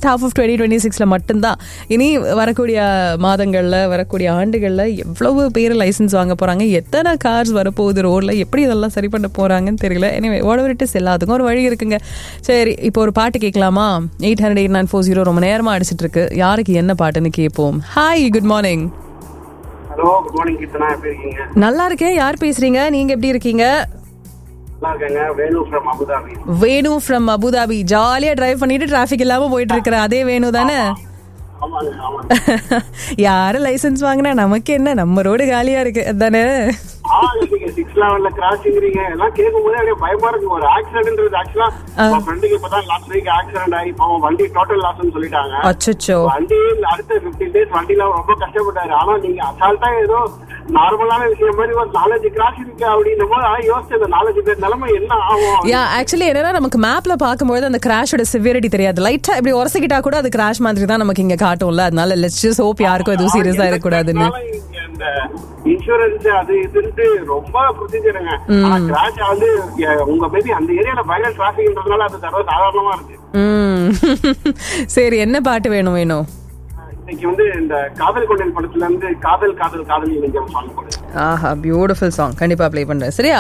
first half of twenty twenty சிக்ஸில் மட்டும்தான் இனி வரக்கூடிய மாதங்களில் வரக்கூடிய ஆண்டுகளில் எவ்வளவு பேர் லைசன்ஸ் வாங்க போகிறாங்க எத்தனை கார்ஸ் வரப்போகுது ரோடில் எப்படி இதெல்லாம் சரி பண்ண போகிறாங்கன்னு தெரியல எனவே ஓடவரிட்டு எல்லாத்துக்கும் ஒரு வழி இருக்குங்க சரி இப்போ ஒரு பாட்டு கேட்கலாமா eight hundred eight nine four zero ரொம்ப நேரமாக அடிச்சிட்டு இருக்கு யாருக்கு என்ன பாட்டுன்னு கேட்போம் hi good morning hello good morning Keerthana எப்படி இருக்கீங்க நல்லா இருக்கேன் யார் பேசுறீங்க நீங்க எப்படி இருக்கீங்க நல்லா இருக்கேங்க Venu from Abu Dhabi Venu from Abu Dhabi ஜாலியா டிரைவ் பண்ணிட்டு டிராஃபிக் இல்லாம போயிட்டு இருக்கிற அதே வேணு தானே ஆமாங்க ஆமாங்க யாரு லைசென்ஸ் வாங்கினா நமக்கு என்ன நம்ம ரோடு காலியா இருக்கு அதானே ஆ நீங்க சிக்ஸ் லெவல்ல கிராசிங்கிறீங்க எல்லாம் கேட்கும் போது அப்படியே பயமா இருக்கு ஒரு ஆக்சிடென்ட்ன்றது ஆக்சுவலா என் ஃப்ரெண்டுக்கு இப்பதான் லாஸ்ட் வீக் ஆக்சிடென்ட் ஆகி இப்போ வண்டி டோட்டல் லாஸ்னு சொல்லிட்டாங்க அச்சோ வண்டி அடுத்த பிப்டீன் டேஸ் வண்டியில ரொம்ப கஷ்டப்பட்டாரு ஆனா நீங்க அசால்ட்டா ஏதோ நார்மலான விஷயம் மாதிரி ஒரு நாலஞ்சு கிராசிங் அப்படின்னும் போது ஆ, யோசிச்சு அந்த நாலஞ்சு பேர் நிலைமை என்ன ஆகும் யா ஆக்சுவலி என்னன்னா நமக்கு மேப்ல பார்க்கும்போது அந்த கிராஷோட சிவியரிட்டி தெரியாது லைட்டா இப்படி உரசிக்கிட்டா கூட அது கிராஷ் மாதிரி தான் நமக்கு இங்க காட்டும்ல அதனால லெட்ஸ் ஜஸ்ட் ஹோப் யாருக்கும் எதுவும் சீரியஸா இருக்கக்கூடாதுன்னு இங்க இந்த இன்சூரன்ஸ் அது இதுன்ட்டு ரொம்ப ப்ரொசீஜருங்க ஆனா கிராஷ் வந்து எ- உங்க மேபி அந்த ஏரியால பயங்கர டிராபிக்ன்றதுனால அது சர்வ சாதாரணமா இருக்கு ம் சரி என்ன பாட்டு வேணும் வேணும் இன்னைக்கு வந்து இந்த காதல் கொண்டேன் படத்துல இருந்து காதல் காதல் காதல் நெஞ்சம் சாங் போடுது ஆஹா பியூட்டிஃபுல் சாங் கண்டிப்பா ப்ளே பண்றேன் சரியா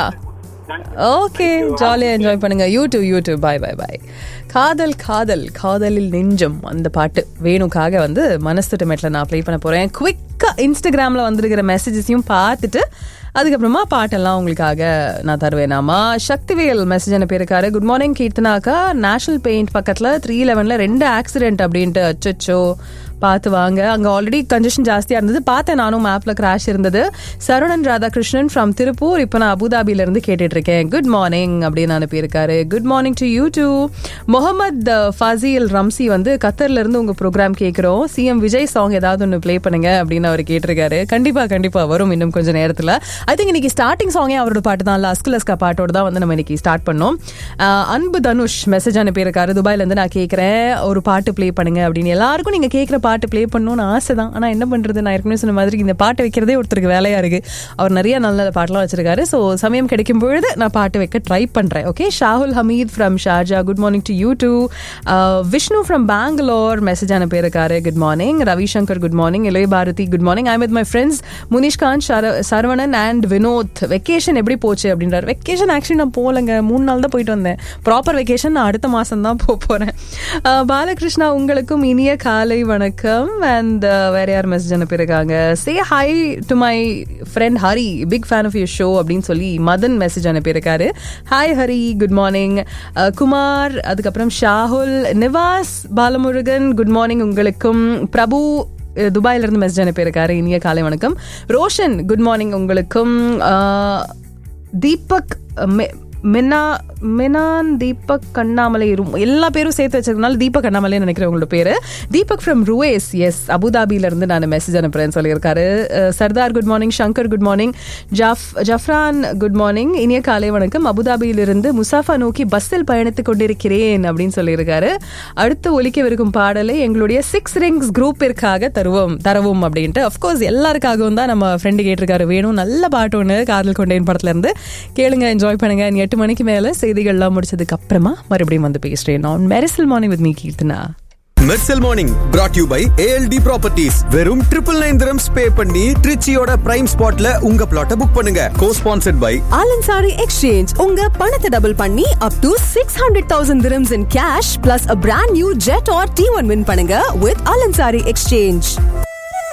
ஓகே ஜாலியா என்ஜாய் பண்ணுங்க யூடியூப் யூடியூப் பாய் பாய் பாய் காதல் காதல் காதலில் நெஞ்சம் அந்த பாட்டு வேணுக்காக வந்து மனசுட்டமேட்டில் நான் ப்ளே பண்ண போறேன் குவிக்கா இன்ஸ்டாகிராம்ல வந்திருக்கிற மெசேஜஸையும் பார்த்துட்டு அதுக்கப்புறமா பாட்டெல்லாம் உங்களுக்காக நான் தருவேனாமா சக்திவேல் மெசேஜ் என்ன பேருக்காரு குட் மார்னிங் கீர்த்தனாக்கா நேஷனல் பெயிண்ட் பக்கத்துல த்ரீ லெவன்ல ரெண்டு ஆக்சிடென்ட் அப்படின்ட்டு அச்சோ பார்த்து வாங்க அங்க ஆல்ரெடி கன்ஜெஷன் ஜாஸ்தியா இருந்தது பார்த்தேன் நானும் மேப்ல கிராஷ் இருந்தது சரவணன் ராதாகிருஷ்ணன் ஃப்ரம் திருப்பூர் இப்போ நான் அபுதாபில இருந்து கேட்டுட்டு இருக்கேன் குட் மார்னிங் அப்படின்னு அனுப்பியிருக்காரு good morning to you too Mohammed Fazil Ramsi வந்து கத்தர்ல இருந்து உங்க ப்ரோக்ராம் கேட்குறோம் சிஎம் விஜய் சாங் ஏதாவது ஒன்று ப்ளே பண்ணுங்க அப்படின்னு அவர் கேட்டிருக்காரு கண்டிப்பா கண்டிப்பா வரும் இன்னும் கொஞ்சம் நேரத்துல ஐ திங்க் இன்னைக்கு ஸ்டார்டிங் சாங்கே அவரோட பாட்டு தான் லஸ்குலஸ்கா பாட்டோட தான் வந்து நம்ம இன்னைக்கு ஸ்டார்ட் பண்ணோம் அஹ் அன்பு தனுஷ் மெசேஜ் அனுப்பியிருக்காரு துபாயில இருந்து நான் கேட்குறேன் ஒரு பாட்டு ப்ளே பண்ணுங்க அப்படின்னு எல்லாருக்கும் நீங்க கேட்குற பாட்டு ப்ளே பண்ணணும்னு ஆசை தான் ஆனா என்ன பண்றது நான் ஏற்கனவே சொன்ன மாதிரி இந்த பாட்டு வைக்கிறதே ஒருத்தருக்கு வேலையா இருக்கு அவர் நிறைய நல்ல நல்ல பாட்டெல்லாம் வச்சிருக்காரு ஸோ சமயம் கிடைக்கும் பொழுது நான் பாட்டு வைக்க ட்ரை பண்றேன் okay Shahul Hameed from Sharjah good morning to you too Vishnu from Bengaluru message அனுப்பியிருக்காரு good morning Ravishankar good morning Ilaiya Bharathi good morning I with my friends Munishkanth சர- சரவணன் அண்ட் வினோத் வெக்கேஷன் எப்படி போச்சு அப்படின்றாரு வெக்கேஷன் ஆக்சுவலி நான் போகலங்க மூணு நாள் தான் போயிட்டு வந்தேன் ப்ராப்பர் வெக்கேஷன் நான் அடுத்த மாசம் தான் போக போறேன் அஹ், பாலகிருஷ்ணா உங்களுக்கும் இனிய காலை வணக்கம் அண்ட் வேற யார் மெசேஜ் அனுப்பியிருக்காங்க say hi to my friend Hari big fan of your show அப்படின்னு சொல்லி மதன் மெசேஜ் அனுப்பியிருக்காரு hi Hari good morning Kumar அதுக்கப்புறம் ஷாகுல் நிவாஸ் பாலமுருகன் குட் மார்னிங் உங்களுக்கும் பிரபு அஹ், துபாயில இருந்து மெசேஜ் அனுப்பியிருக்காரு இனிய காலை வணக்கம் ரோஷன் குட் மார்னிங் உங்களுக்கும் அஹ், தீபக் அஹ், மெ- மினா மினான் தீபக் கண்ணாமலை ரும்- எல்லா பேரும் சேர்த்து வச்சதுனால தீபக் கண்ணாமலை நினைக்கிறேன் உங்களோட பேரு தீபக் ஃப்ரம் ருவேஸ் எஸ் அபுதாபில இருந்து நான் மெசேஜ் அனுப்புறேன்னு சொல்லியிருக்காரு uh, Sardar good morning Shankar good morning ஜாஃப் ஜஃப்ரான் குட் மார்னிங் இனிய காலை வணக்கம் அபுதாபியிலிருந்து முசாஃபா நோக்கி பஸ்ஸில் பயணித்துக் கொண்டிருக்கிறேன் அப்படின்னு சொல்லியிருக்காரு அடுத்து ஒலிக்கவிருக்கும் பாடலை எங்களுடைய சிக்ஸ் ரிங்ஸ் குரூப்பிற்காக தருவோம் தரவும் அப்படின்ட்டு அஃப்கோர்ஸ் எல்லாருக்காகவும் தான் நம்ம ஃப்ரெண்டு கேட்டிருக்காரு வேணும் நல்ல பாட்டு ஒன்று காதல் கொண்டேன் படத்துல இருந்து கேளுங்க என்ஜாய் பண்ணுங்க இனி எட்டு மணிக்கு மேல செய்திகள்லாம் முடிச்சதுக்கு அப்புறமா மறுபடியும் வந்து பேசுறேன் நான் Mersal morning with me Keerthana Mersal morning brought you by ALT properties வெறும் ட்ரிபிள் நைன் திரம்ஸ் பே பண்ணி ட்ரிச்சியோட பிரைம் ஸ்பாட்ல உங்க பிளாட்டை புக் பண்ணுங்க co sponsored by Alancharry exchange உங்க பணத்தை டபுள் பண்ணி up to six hundred thousand dirhams in cash plus a brand new jet R T one win பண்ணுங்க வித் ஆலன்சாரி எக்ஸ்சேஞ்ச்